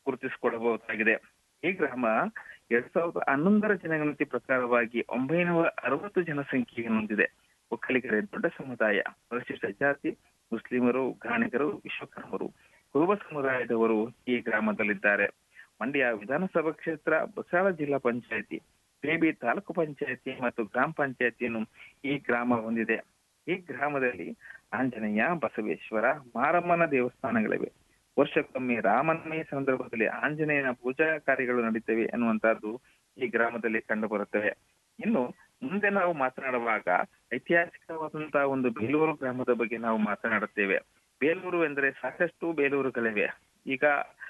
ಗುರುತಿಸಿಕೊಳ್ಳಬಹುದಾಗಿದೆ ಈ ಗ್ರಾಮ ಎರಡ್ ಸಾವಿರದ ಹನ್ನೊಂದರ ಜನಗಣತಿ ಪ್ರಕಾರವಾಗಿ ಒಂಬೈನೂರ ಅರವತ್ತು ಜನಸಂಖ್ಯೆಯನ್ನು ಹೊಂದಿದೆ ಒಕ್ಕಲಿಗರೇ ದೊಡ್ಡ ಸಮುದಾಯ ಪರಿಶಿಷ್ಟ ಜಾತಿ ಮುಸ್ಲಿಮರು ಗಾಣಿಗರು ವಿಶ್ವಕರ್ಮರು ಕುರುಬ ಸಮುದಾಯದವರು ಈ ಗ್ರಾಮದಲ್ಲಿದ್ದಾರೆ ಮಂಡ್ಯ ವಿಧಾನಸಭಾ ಕ್ಷೇತ್ರ ಬಸಾಳ ಜಿಲ್ಲಾ ಪಂಚಾಯತಿ ಬೇಬಿ ತಾಲೂಕು ಪಂಚಾಯತಿ ಮತ್ತು ಗ್ರಾಮ ಪಂಚಾಯತಿಯನ್ನು ಈ ಗ್ರಾಮ ಹೊಂದಿದೆ ಈ ಗ್ರಾಮದಲ್ಲಿ ಆಂಜನೇಯ ಬಸವೇಶ್ವರ ಮಾರಮ್ಮನ ದೇವಸ್ಥಾನಗಳಿವೆ ವರ್ಷಕ್ಕೊಮ್ಮೆ ರಾಮನವಮಿ ಸಂದರ್ಭದಲ್ಲಿ ಆಂಜನೇಯನ ಪೂಜಾ ಕಾರ್ಯಗಳು ನಡೀತವೆ ಎನ್ನುವಂತಹದ್ದು ಈ ಗ್ರಾಮದಲ್ಲಿ ಕಂಡು ಬರುತ್ತವೆ ಇನ್ನು ಮುಂದೆ ನಾವು ಮಾತನಾಡುವಾಗ ಐತಿಹಾಸಿಕವಾದಂತಹ ಒಂದು ಬೇಲೂರು ಗ್ರಾಮದ ಬಗ್ಗೆ ನಾವು ಮಾತನಾಡುತ್ತೇವೆ ಬೇಲೂರು ಎಂದರೆ ಸಾಕಷ್ಟು ಬೇಲೂರುಗಳಿವೆ ಈಗ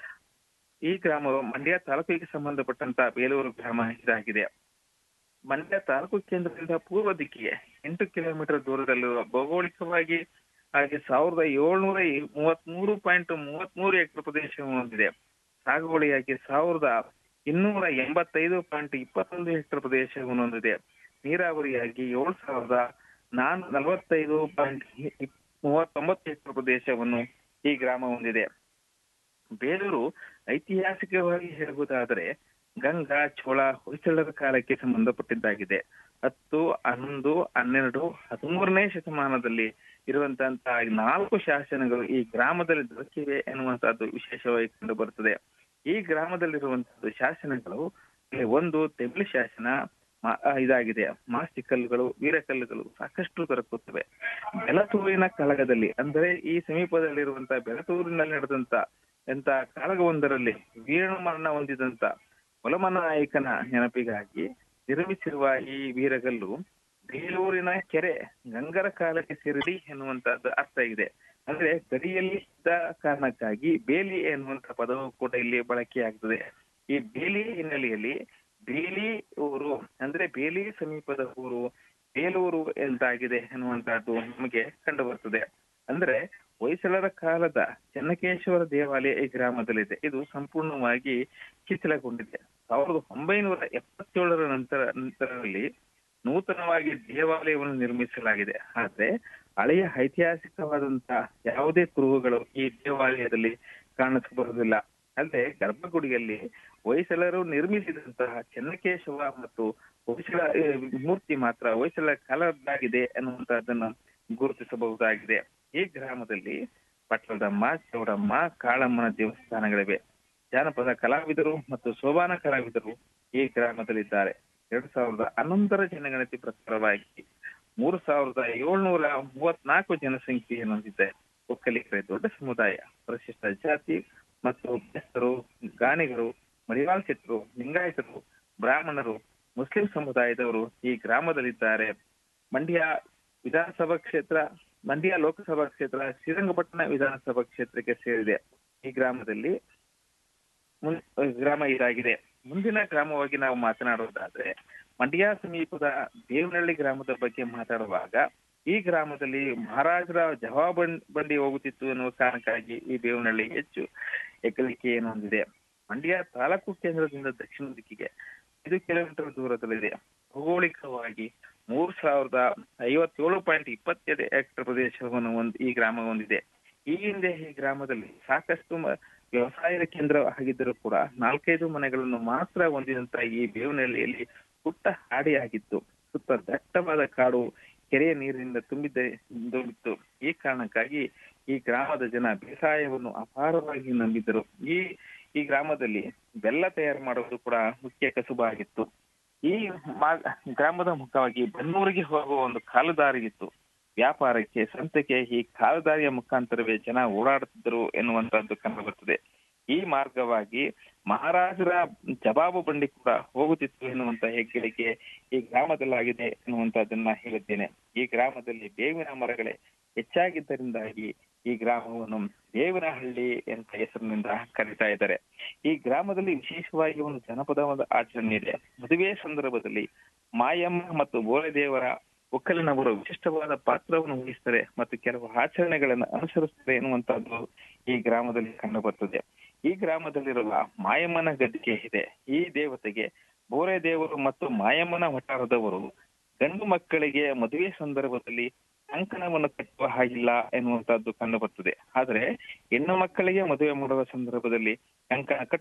ಈ ಗ್ರಾಮವು ಮಂಡ್ಯ ತಾಲೂಕಿಗೆ ಸಂಬಂಧಪಟ್ಟಂತ ಬೇಲೂರು ಗ್ರಾಮ ಇದಾಗಿದೆ ಮಂಡ್ಯ ತಾಲೂಕು ಕೇಂದ್ರದಿಂದ ಪೂರ್ವ ದಿಕ್ಕಿಗೆ ಎಂಟು ಕಿಲೋಮೀಟರ್ ದೂರದಲ್ಲಿರುವ ಭೌಗೋಳಿಕವಾಗಿ ಹಾಗೆ ಸಾವಿರದ ಏಳ್ನೂರ ಮೂವತ್ತ್ ಮೂರು ಪಾಯಿಂಟ್ ಮೂವತ್ತ್ ಮೂರು ಎಕರೆ ಪ್ರದೇಶವನ್ನು ಹೊಂದಿದೆ ಸಾಗುವಳಿಯಾಗಿ ಸಾವಿರದ ಇನ್ನೂರ ಎಂಬತ್ತೈದು ಪಾಯಿಂಟ್ ಇಪ್ಪತ್ತೊಂದು ಹೆಕ್ಟರ್ ಪ್ರದೇಶವನ್ನು ಹೊಂದಿದೆ ನೀರಾವರಿಯಾಗಿ ಏಳು ಸಾವಿರದ ನಾನ್ ನಲವತ್ತೈದು ಪಾಯಿಂಟ್ ಮೂವತ್ತೊಂಬತ್ತು ಹೆಕ್ಟರ್ ಪ್ರದೇಶವನ್ನು ಈ ಗ್ರಾಮ ಹೊಂದಿದೆ ಬೇಲೂರು ಐತಿಹಾಸಿಕವಾಗಿ ಹೇಳುವುದಾದರೆ ಗಂಗಾ ಚೋಳ ಹೊಯ್ಸಳರ ಕಾಲಕ್ಕೆ ಸಂಬಂಧಪಟ್ಟಿದ್ದಾಗಿದೆ ಹತ್ತು ಹನ್ನೊಂದು ಹನ್ನೆರಡು ಹದಿಮೂರನೇ ಶತಮಾನದಲ್ಲಿ ಇರುವಂತಹ ನಾಲ್ಕು ಶಾಸನಗಳು ಈ ಗ್ರಾಮದಲ್ಲಿ ದೊರಕಿವೆ ಎನ್ನುವಂತಹದ್ದು ವಿಶೇಷವಾಗಿ ಕಂಡು ಬರುತ್ತದೆ ಈ ಗ್ರಾಮದಲ್ಲಿರುವಂತಹದ್ದು ಶಾಸನಗಳು ಇಲ್ಲಿ ಒಂದು ತೆಮಿಳು ಶಾಸನ ಮಾ- ಆ, ಇದಾಗಿದೆ ಮಾಸ್ತಿ ಕಲ್ಲುಗಳು ವೀರಕಲ್ಲುಗಳು ಸಾಕಷ್ಟು ದೊರಕುತ್ತವೆ ಬೆಲತೂರಿನ ಕಾಳಗದಲ್ಲಿ ಅಂದರೆ ಈ ಸಮೀಪದಲ್ಲಿರುವಂತಹ ಬೆಲತೂರಿನಲ್ಲಿ ನಡೆದಂತ ಎಂತ ಕಾಳಗವೊಂದರಲ್ಲಿ ವೀರಮರಣ ಹೊಂದಿದಂತ ಒಲಮನಾಯಕನ ನೆನಪಿಗಾಗಿ ನಿರ್ಮಿಸಿರುವ ಈ ವೀರಗಲ್ಲು ಬೇಲೂರಿನ ಕೆರೆ ಗಂಗರ ಕಾಲಕ್ಕೆ ಸೇರಿಡಿ ಎನ್ನುವಂತಹದ್ದು ಅರ್ಥ ಇದೆ ಅಂದ್ರೆ ಗಡಿಯಲ್ಲಿ ಇದ್ದ ಕಾರಣಕ್ಕಾಗಿ ಬೇಲಿ ಎನ್ನುವಂತ ಪದವು ಕೂಡ ಇಲ್ಲಿ ಬಳಕೆಯಾಗ್ತದೆ ಈ ಬೇಲಿ ಹಿನ್ನೆಲೆಯಲ್ಲಿ ಬೇಲಿ ಊರು ಅಂದ್ರೆ ಬೇಲಿ ಸಮೀಪದ ಊರು ಬೇಲೂರು ಎಂತಾಗಿದೆ ಎನ್ನುವಂತಹದ್ದು ನಮಗೆ ಕಂಡು ಬರ್ತದೆ ಅಂದ್ರೆ ಹೊಯ್ಸಳರ ಕಾಲದ ಚೆನ್ನಕೇಶ್ವರ ದೇವಾಲಯ ಈ ಗ್ರಾಮದಲ್ಲಿದೆ ಇದು ಸಂಪೂರ್ಣವಾಗಿ ಕಿತ್ತಲಗೊಂಡಿದೆ ಸಾವಿರದ ಒಂಬೈನೂರ ಎಪ್ಪತ್ತೇಳರ ನಂತರ ನಂತರದಲ್ಲಿ ನೂತನವಾಗಿ ದೇವಾಲಯವನ್ನು ನಿರ್ಮಿಸಲಾಗಿದೆ ಆದ್ರೆ ಹಳೆಯ ಐತಿಹಾಸಿಕವಾದಂತಹ ಯಾವುದೇ ಕುರುಹುಗಳು ಈ ದೇವಾಲಯದಲ್ಲಿ ಕಾಣಿಸಬರುವುದಿಲ್ಲ ಅಲ್ಲದೆ ಗರ್ಭಗುಡಿಯಲ್ಲಿ ಹೊಯ್ಸಳರು ನಿರ್ಮಿಸಿದಂತಹ ಚೆನ್ನಕೇಶವ ಮತ್ತು ಹೊಯ್ಸಳ ಆ, ಮೂರ್ತಿ ಮಾತ್ರ ಹೊಯ್ಸಳ ಕಾಲದ್ದಾಗಿದೆ ಅನ್ನುವಂತಹದ್ದನ್ನ ಗುರುತಿಸಬಹುದಾಗಿದೆ ಈ ಗ್ರಾಮದಲ್ಲಿ ಪಟ್ಟದಮ್ಮ ಚೌಡಮ್ಮ ಕಾಳಮ್ಮನ ದೇವಸ್ಥಾನಗಳಿವೆ ಜಾನಪದ ಕಲಾವಿದರು ಮತ್ತು ಸೋಬಾನ ಕಲಾವಿದರು ಈ ಗ್ರಾಮದಲ್ಲಿದ್ದಾರೆ ಎರಡ್ ಸಾವಿರದ ಹನ್ನೊಂದರ ಜನಗಣತಿ ಪ್ರಕಾರವಾಗಿ ಮೂರು ಸಾವಿರದ ಏಳ್ನೂರ ಮೂವತ್ನಾಲ್ಕು ಜನಸಂಖ್ಯೆಯನ್ನು ಹೊಂದಿದೆ ಒಕ್ಕಲಿಗರೇ ದೊಡ್ಡ ಸಮುದಾಯ ಪರಿಶಿಷ್ಟ ಜಾತಿ ಮತ್ತು ಬೆಸ್ತರು ಗಾಣಿಗರು ಮಡಿವಾಳ್ ಚಿತ್ರರು ಲಿಂಗಾಯತರು ಬ್ರಾಹ್ಮಣರು ಮುಸ್ಲಿಂ ಸಮುದಾಯದವರು ಈ ಗ್ರಾಮದಲ್ಲಿದ್ದಾರೆ ಮಂಡ್ಯ ವಿಧಾನಸಭಾ ಕ್ಷೇತ್ರ ಮಂಡ್ಯ ಲೋಕಸಭಾ ಕ್ಷೇತ್ರ ಶ್ರೀರಂಗಪಟ್ಟಣ ವಿಧಾನಸಭಾ ಕ್ಷೇತ್ರಕ್ಕೆ ಸೇರಿದೆ ಈ ಗ್ರಾಮದಲ್ಲಿ ಮುನ್- ಗ್ರಾಮ ಇದಾಗಿದೆ ಮುಂದಿನ ಗ್ರಾಮವಾಗಿ ನಾವು ಮಾತನಾಡುವುದಾದ್ರೆ ಮಂಡ್ಯ ಸಮೀಪದ ದೇವನಹಳ್ಳಿ ಗ್ರಾಮದ ಬಗ್ಗೆ ಮಾತಾಡುವಾಗ ಈ ಗ್ರಾಮದಲ್ಲಿ ಮಹಾರಾಜರ ಜವಾಬ್ ಬಂಡಿ ಹೋಗುತ್ತಿತ್ತು ಎನ್ನುವ ಕಾರಣಕ್ಕಾಗಿ ಈ ದೇವನಹಳ್ಳಿ ಹೆಚ್ಚು ಹೆಗ್ಗಳಿಕೆಯನ್ನು ಹೊಂದಿದೆ ಮಂಡ್ಯ ತಾಲೂಕು ಕೇಂದ್ರದಿಂದ ದಕ್ಷಿಣ ದಿಕ್ಕಿಗೆ ಐದು ಕಿಲೋಮೀಟರ್ ದೂರದಲ್ಲಿದೆ ಭೌಗೋಳಿಕವಾಗಿ ಮೂರ್ ಸಾವಿರದ ಐವತ್ತೇಳು ಪಾಯಿಂಟ್ ಇಪ್ಪತ್ತೆರಡು ಹೆಕ್ಟರ್ ಪ್ರದೇಶವನ್ನು ಹೊಂದ್- ಈ ಗ್ರಾಮ ಹೊಂದಿದೆ ಈ ಹಿಂದೆ ಈ ಗ್ರಾಮದಲ್ಲಿ ಸಾಕಷ್ಟು ಮ- ವ್ಯವಸಾಯದ ಕೇಂದ್ರ ಆಗಿದ್ದರೂ ಕೂಡ ನಾಲ್ಕೈದು ಮನೆಗಳನ್ನು ಮಾತ್ರ ಹೊಂದಿದಂತ ಈ ಬೇವನಹಳ್ಳಿಯಲ್ಲಿ ಪುಟ್ಟ ಹಾಡಿಯಾಗಿತ್ತು ಸುತ್ತ ದಟ್ಟವಾದ ಕಾಡು ಕೆರೆಯ ನೀರಿನಿಂದ ತುಂಬಿದ್ದ ತುಂಬಿತ್ತು ಈ ಕಾರಣಕ್ಕಾಗಿ ಈ ಗ್ರಾಮದ ಜನ ಬೇಸಾಯವನ್ನು ಅಪಾರವಾಗಿ ನಂಬಿದ್ದರು ಈ ಈ ಗ್ರಾಮದಲ್ಲಿ ಬೆಲ್ಲ ತಯಾರು ಮಾಡುವುದು ಕೂಡ ಮುಖ್ಯ ಕಸುಬಾಗಿತ್ತು ಈ ಮಾ- ಗ್ರಾಮದ ಮುಖವಾಗಿ ಬನ್ನೂರಿಗೆ ಹೋಗುವ ಒಂದು ಕಾಲುದಾರಿ ಇತ್ತು ವ್ಯಾಪಾರಕ್ಕೆ ಸಂತೆಗೆ ಈ ಕಾಲುದಾರಿಯ ಮುಖಾಂತರವೇ ಜನ ಓಡಾಡುತ್ತಿದ್ದರು ಎನ್ನುವಂತಹದ್ದು ಕಂಡು ಬರ್ತದೆ ಈ ಮಾರ್ಗವಾಗಿ ಮಹಾರಾಜರ ಜವಾಬು ಬಂಡಿ ಕೂಡ ಹೋಗುತ್ತಿತ್ತು ಎನ್ನುವಂತ ಹೆಗ್ಗಳಿಕೆ ಈ ಗ್ರಾಮದಲ್ಲಾಗಿದೆ ಎನ್ನುವಂತಹದ್ದನ್ನ ಹೇಳಿದ್ದೇನೆ ಈ ಗ್ರಾಮದಲ್ಲಿ ಬೇವಿನ ಮರಗಳೇ ಹೆಚ್ಚಾಗಿದ್ದರಿಂದಾಗಿ ಈ ಗ್ರಾಮವನ್ನು ಬೇವಿನಹಳ್ಳಿ ಅಂತ ಹೆಸರಿನಿಂದ ಕರೀತಾ ಇದ್ದಾರೆ ಈ ಗ್ರಾಮದಲ್ಲಿ ವಿಶೇಷವಾಗಿ ಒಂದು ಜನಪದವಾದ ಆಚರಣೆ ಇದೆ ಮದುವೆ ಸಂದರ್ಭದಲ್ಲಿ ಮಾಯಮ್ಮ ಮತ್ತು ಬೋರೆದೇವರ ಒಕ್ಕಲಿನವರು ವಿಶಿಷ್ಟವಾದ ಪಾತ್ರವನ್ನು ವಹಿಸ್ತಾರೆ ಮತ್ತು ಕೆಲವು ಆಚರಣೆಗಳನ್ನು ಅನುಸರಿಸ್ತಾರೆ ಎನ್ನುವಂತಹದ್ದು ಈ ಗ್ರಾಮದಲ್ಲಿ ಕಂಡು ಬರ್ತದೆ ಈ ಗ್ರಾಮದಲ್ಲಿರುವ ಮಾಯಮ್ಮನ ಗದ್ದಿಗೆ ಇದೆ ಈ ದೇವತೆಗೆ ಬೋರೆ ದೇವರು ಮತ್ತು ಮಾಯಮ್ಮನ ವಠಾರದವರು ಗಂಡು ಮಕ್ಕಳಿಗೆ ಮದುವೆ ಸಂದರ್ಭದಲ್ಲಿ ಕಂಕಣವನ್ನು ಕಟ್ಟುವ ಹಾಗಿಲ್ಲ ಎನ್ನುವಂತಹದ್ದು ಕಂಡು ಬರ್ತದೆ ಆದ್ರೆ ಹೆಣ್ಣು ಮಕ್ಕಳಿಗೆ ಮದುವೆ ಮಾಡುವ ಸಂದರ್ಭದಲ್ಲಿ ಕಂಕಣ ಕಟ್ಟು